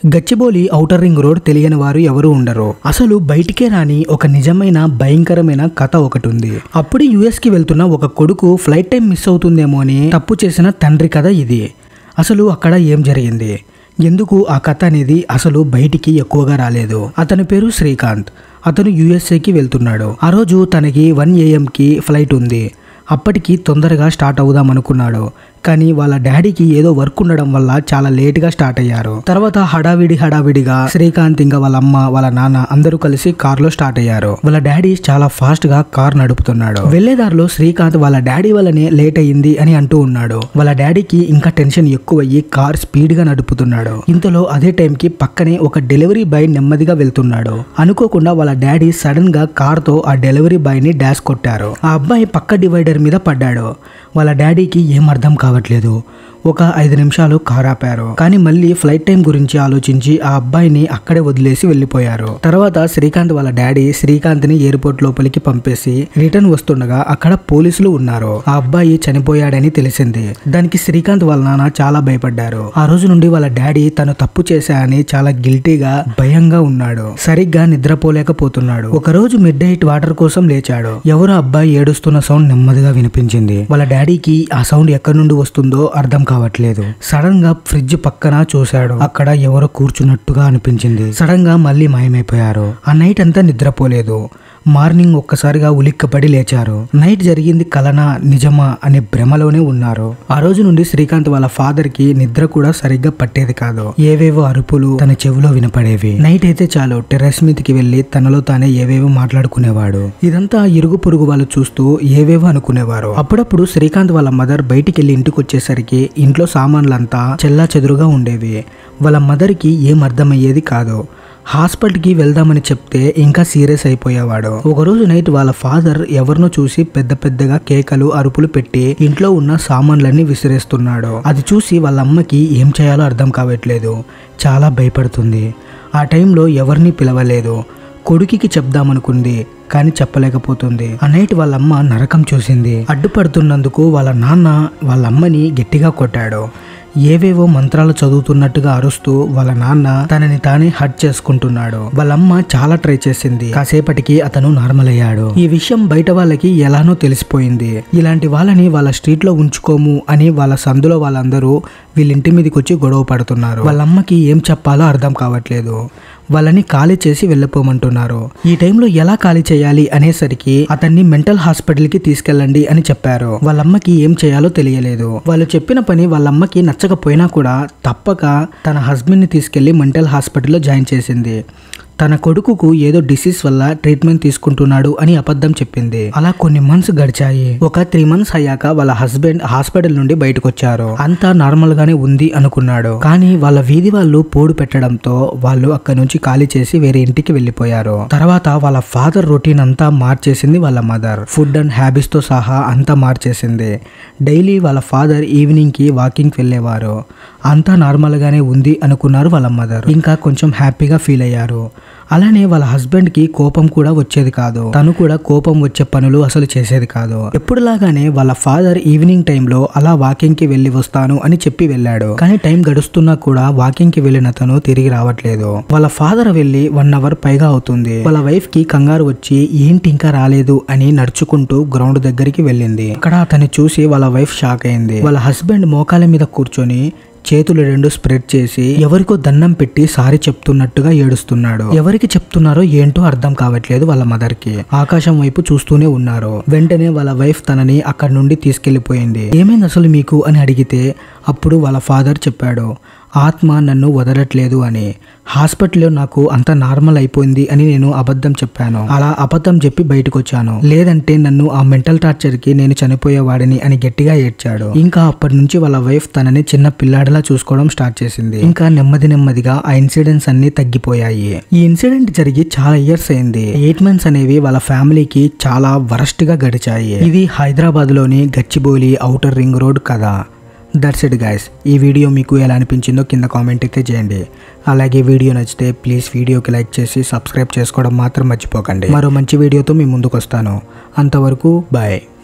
Gachibowli outer ring road తెలియని వారు ఎవరు ఉండరు అసలు బయటికే రాని ఒక నిజమైన భయంకరమైన కథ ఒకటి ఉంది అప్పుడే యుఎస్ కి వెళ్తున్న ఒక కొడుకు ఫ్లైట్ టైం మిస్ అవుతుందేమో అని తప్పు చేసిన తండ్రి కథ ఇది అసలు అక్కడ ఏం జరిగింది ఎందుకు ఆ కథ అనేది అసలు బయటికి ఎక్కువగా రాలేదు అతని పేరు శ్రీకాంత్ అతను యుఎస్ఏకి వెళ్తున్నాడు ఆ రోజు తనకి వన్ ఏఎంకి ఫ్లైట్ ఉంది అప్పటికి తొందరగా స్టార్ట్ అవుదాం అనుకున్నాడు కానీ వాళ్ళ డాడీకి ఏదో వర్క్ ఉండడం వల్ల చాలా లేట్ గా స్టార్ట్ అయ్యారు తర్వాత హడావిడి హడావిడిగా శ్రీకాంత్ ఇంకా వాళ్ళ అమ్మ వాళ్ళ నాన్న అందరూ కలిసి కార్ లో స్టార్ట్ అయ్యారు వాళ్ళ డాడీ చాలా ఫాస్ట్ గా కార్ నడుపుతున్నాడు వెళ్లేదారిలో శ్రీకాంత్ వాళ్ళ డాడీ వల్లనే లేట్ అయ్యింది అని అంటూ ఉన్నాడు వాళ్ళ డాడీకి ఇంకా టెన్షన్ ఎక్కువయ్యి కార్ స్పీడ్ గా నడుపుతున్నాడు ఇంతలో అదే టైంకి పక్కనే ఒక డెలివరీ బాయ్ నెమ్మదిగా వెళ్తున్నాడు అనుకోకుండా వాళ్ళ డాడీ సడన్ గా కార్ తో ఆ డెలివరీ బాయ్ ని డాష్ కొట్టారు ఆ అబ్బాయి పక్క డివైడర్ మీద పడ్డాడు వాళ్ళ డాడీకి ఏం అర్థం కావట్లేదు ఒక ఐదు నిమిషాలు కార్ ఆపారు కానీ మళ్ళీ ఫ్లైట్ టైం గురించి ఆలోచించి ఆ అబ్బాయిని అక్కడే వదిలేసి వెళ్ళిపోయారు తర్వాత శ్రీకాంత్ వాళ్ళ డాడీ శ్రీకాంత్ ని ఎయిర్పోర్ట్ లోపలికి పంపేసి రిటర్న్ వస్తుండగా అక్కడ పోలీసులు ఉన్నారు ఆ అబ్బాయి చనిపోయాడని తెలిసింది దానికి శ్రీకాంత్ వాళ్ళ నాన్న చాలా భయపడ్డారు ఆ రోజు నుండి వాళ్ళ డాడీ తను తప్పు చేశా అని చాలా గిల్టీగా భయంగా ఉన్నాడు సరిగ్గా నిద్రపోలేకపోతున్నాడు ఒక రోజు మిడ్ నైట్ వాటర్ కోసం లేచాడు ఎవరో అబ్బాయి ఏడుస్తున్న సౌండ్ నెమ్మదిగా వినిపించింది వాళ్ళ డాడీకి ఆ సౌండ్ ఎక్కడి నుండి వస్తుందో అర్థం కావట్లేదు సడన్ గా ఫ్రిడ్జ్ పక్కన చూశాడు అక్కడ ఎవరో కూర్చున్నట్టుగా అనిపించింది సడన్ గా మళ్ళీ మాయమైపోయారు ఆ నైట్ అంతా నిద్రపోలేదు మార్నింగ్ ఒక్కసారిగా ఉలిక్కపడి లేచారు నైట్ జరిగింది కలనా నిజమా అనే భ్రమలోనే ఉన్నారు ఆ రోజు నుండి శ్రీకాంత్ వాళ్ళ ఫాదర్ కి నిద్ర కూడా సరిగ్గా పట్టేది కాదు ఏవేవో అరుపులు తన చెవిలో వినపడేవి నైట్ అయితే చాలు టెర్రస్ మీదకి వెళ్లి తనలో తానే ఏవేవో మాట్లాడుకునేవాడు ఇదంతా ఇరుగు పొరుగు వాళ్ళు చూస్తూ ఏవేవో అనుకునేవారు అప్పుడప్పుడు శ్రీకాంత్ వాళ్ళ మదర్ బయటికి వెళ్లి ఇంటికి వచ్చేసరికి ఇంట్లో సామాన్లంతా చెల్లా చెదురుగా ఉండేవి వాళ్ళ మదర్ కి ఏం అర్థమయ్యేది కాదు హాస్పిటల్కి వెళ్దామని చెప్తే ఇంకా సీరియస్ అయిపోయేవాడు ఒకరోజు నైట్ వాళ్ళ ఫాదర్ ఎవరినో చూసి పెద్ద పెద్దగా కేకలు అరుపులు పెట్టి ఇంట్లో ఉన్న సామాన్లన్నీ విసిరేస్తున్నాడు అది చూసి వాళ్ళ అమ్మకి ఏం చేయాలో అర్థం కావట్లేదు చాలా భయపడుతుంది ఆ టైంలో ఎవరిని పిలవలేదు కొడుకికి చెప్దామనుకుంది కానీ చెప్పలేకపోతుంది ఆ నైట్ వాళ్ళ అమ్మ నరకం చూసింది అడ్డుపడుతున్నందుకు వాళ్ళ నాన్న వాళ్ళ అమ్మని గట్టిగా కొట్టాడు ఏవేవో మంత్రాలు చదువుతున్నట్టుగా అరుస్తూ వాళ్ళ నాన్న తనని తానే హట్ చేసుకుంటున్నాడు వాళ్ళ అమ్మ చాలా ట్రై చేసింది కాసేపటికి అతను నార్మల్ అయ్యాడు ఈ విషయం బయట వాళ్ళకి ఎలానో తెలిసిపోయింది ఇలాంటి వాళ్ళని వాళ్ళ స్ట్రీట్ లో ఉంచుకోము అని వాళ్ళ సందులో వాళ్ళందరూ వీళ్ళ ఇంటి మీదకి వచ్చి గొడవ పడుతున్నారు వాళ్ళ అమ్మకి ఏం చెప్పాలో అర్థం కావట్లేదు వాళ్ళని ఖాళీ చేసి వెళ్ళిపోమంటున్నారు ఈ టైంలో ఎలా ఖాళీ చేయాలి అనేసరికి అతన్ని మెంటల్ హాస్పిటల్ కి తీసుకెళ్ళండి అని చెప్పారు వాళ్ళమ్మకి ఏం చేయాలో తెలియలేదు వాళ్ళు చెప్పిన పని వాళ్ళమ్మకి నచ్చకపోయినా కూడా తప్పక తన హస్బెండ్ ని తీసుకెళ్లి మెంటల్ హాస్పిటల్లో జాయిన్ చేసింది తన కొడుకుకు ఏదో డిసీజ్ వల్ల ట్రీట్మెంట్ తీసుకుంటున్నాడు అని అబద్ధం చెప్పింది అలా కొన్ని మంత్స్ గడిచాయి ఒక త్రీ మంత్స్ అయ్యాక వాళ్ళ హస్బెండ్ హాస్పిటల్ నుండి బయటకు వచ్చారు అంతా నార్మల్ గానే ఉంది అనుకున్నాడు కానీ వాళ్ళ వీధి వాళ్ళు పోడు పెట్టడంతో వాళ్ళు అక్కడి నుంచి ఖాళీ చేసి వేరే ఇంటికి వెళ్ళిపోయారు తర్వాత వాళ్ళ ఫాదర్ రొటీన్ అంతా మార్చేసింది వాళ్ళ మదర్ ఫుడ్ అండ్ హ్యాబిట్స్ తో సహా అంతా మార్చేసింది డైలీ వాళ్ళ ఫాదర్ ఈవినింగ్ కి వాకింగ్ వెళ్ళేవారు అంతా నార్మల్ గానే ఉంది అనుకున్నారు వాళ్ళ మదర్ ఇంకా కొంచెం హ్యాపీగా ఫీల్ అయ్యారు అలానే వాళ్ళ హస్బెండ్ కి కోపం కూడా వచ్చేది కాదు తను కూడా కోపం వచ్చే పనులు అసలు చేసేది కాదు ఎప్పుడులాగానే వాళ్ళ ఫాదర్ ఈవినింగ్ టైంలో అలా వాకింగ్ కి వెళ్ళి వస్తాను అని చెప్పి వెళ్ళాడు కానీ టైం గడుస్తున్నా కూడా వాకింగ్ కి వెళ్ళిన తను తిరిగి రావట్లేదు వాళ్ళ ఫాదర్ వెళ్ళి వన్ అవర్ పైగా అవుతుంది వాళ్ళ వైఫ్ కి కంగారు వచ్చి ఏంటి ఇంకా రాలేదు అని నడుచుకుంటూ గ్రౌండ్ దగ్గరికి వెళ్ళింది అక్కడ అతన్ని చూసి వాళ్ళ వైఫ్ షాక్ అయింది వాళ్ళ హస్బెండ్ మోకాల మీద కూర్చొని చేతులు రెండు స్ప్రెడ్ చేసి ఎవరికో దండం పెట్టి సారీ చెప్తున్నట్టుగా ఏడుస్తున్నాడు ఎవరికి చెప్తున్నారో ఏంటో అర్థం కావట్లేదు వాళ్ళ మదర్ కి ఆకాశం వైపు చూస్తూనే ఉన్నారు వెంటనే వాళ్ళ వైఫ్ తనని అక్కడి నుండి తీసుకెళ్లిపోయింది ఏమైంది అసలు మీకు అని అడిగితే అప్పుడు వాళ్ళ ఫాదర్ చెప్పాడు ఆత్మ నన్ను వదలట్లేదు అని హాస్పిటల్లో నాకు అంత నార్మల్ అయిపోయింది అని నేను అబద్ధం చెప్పాను అలా అబద్ధం చెప్పి బయటకు వచ్చాను లేదంటే నన్ను ఆ మెంటల్ టార్చర్ కి నేను చనిపోయేవాడిని అని గట్టిగా ఏడ్చాడు ఇంకా అప్పటి నుంచి వాళ్ళ వైఫ్ తనని చిన్న పిల్లాడిలా చూసుకోవడం స్టార్ట్ చేసింది ఇంకా నెమ్మది నెమ్మదిగా ఆ ఇన్సిడెంట్స్ అన్ని తగ్గిపోయాయి ఈ ఇన్సిడెంట్ జరిగి చాలా ఇయర్స్ అయింది ఎయిట్ మంత్స్ అనేవి వాళ్ళ ఫ్యామిలీకి చాలా వరస్ట్ గా గడిచాయి ఇది హైదరాబాద్ లోని గచ్చిబౌలి ఔటర్ రింగ్ రోడ్ కథ దట్స్ ఇట్ గైస్ ఈ వీడియో మీకు ఎలా అనిపించిందో కింద కామెంట్ అయితే చేయండి అలాగే వీడియో నచ్చితే ప్లీజ్ వీడియోకి లైక్ చేసి సబ్స్క్రైబ్ చేసుకోవడం మాత్రం మర్చిపోకండి మరో మంచి వీడియోతో మీ ముందుకు వస్తాను అంతవరకు బాయ్